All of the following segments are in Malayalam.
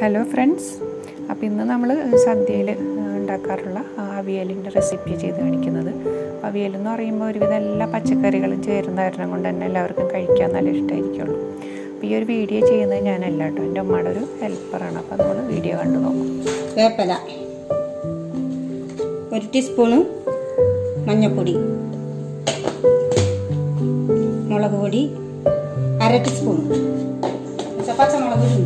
ഹലോ ഫ്രണ്ട്സ് അപ്പോൾ ഇന്ന് നമ്മൾ സദ്യയിൽ ഉണ്ടാക്കാറുള്ള അവിയലിൻ്റെ റെസിപ്പി ചെയ്ത് കാണിക്കുന്നത് അവിയൽ എന്ന് പറയുമ്പോൾ ഒരുവിധം എല്ലാ പച്ചക്കറികളും ചേരുന്ന കാരണം കൊണ്ട് തന്നെ എല്ലാവർക്കും കഴിക്കാൻ നല്ല ഇഷ്ടമായിരിക്കുള്ളൂ അപ്പോൾ ഈ ഒരു വീഡിയോ ചെയ്യുന്നത് ഞാനല്ല കേട്ടോ എൻ്റെ അമ്മയുടെ ഒരു ഹെൽപ്പറാണ് അപ്പോൾ നമ്മൾ വീഡിയോ കണ്ടു നോക്കാം വേപ്പല ഒരു ടീസ്പൂണ് മഞ്ഞൾപ്പൊടി മുളക് പൊടി അര ടീസ്പൂൺ പച്ചമുളക് പൊടി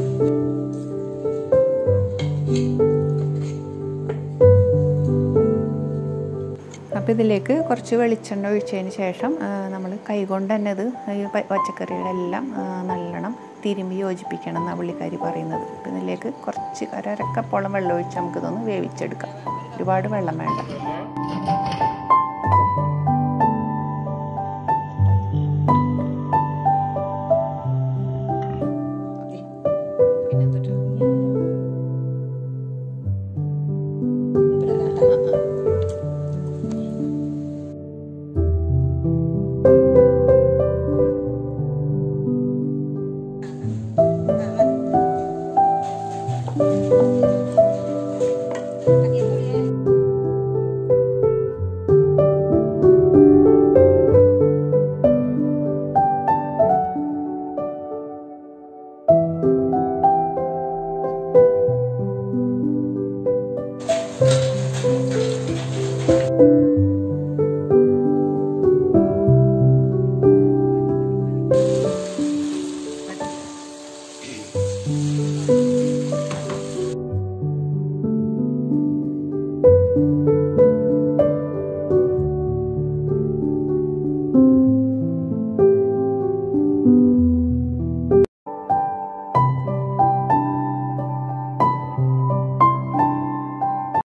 അപ്പോൾ ഇതിലേക്ക് കുറച്ച് വെളിച്ചെണ്ണ ഒഴിച്ചതിന് ശേഷം നമ്മൾ കൈകൊണ്ട് തന്നെ ഇത് ഈ പ- പച്ചക്കറികളെല്ലാം ആ, നല്ലോണം തിരുമ്പി യോജിപ്പിക്കണം എന്നാണ് പുള്ളിക്കാരി പറയുന്നത് അപ്പോൾ ഇതിലേക്ക് കുറച്ച് അരക്കപ്പോളം വെള്ളം ഒഴിച്ച് നമുക്കിതൊന്ന് വേവിച്ചെടുക്കാം ഒരുപാട് വെള്ളം വേണ്ട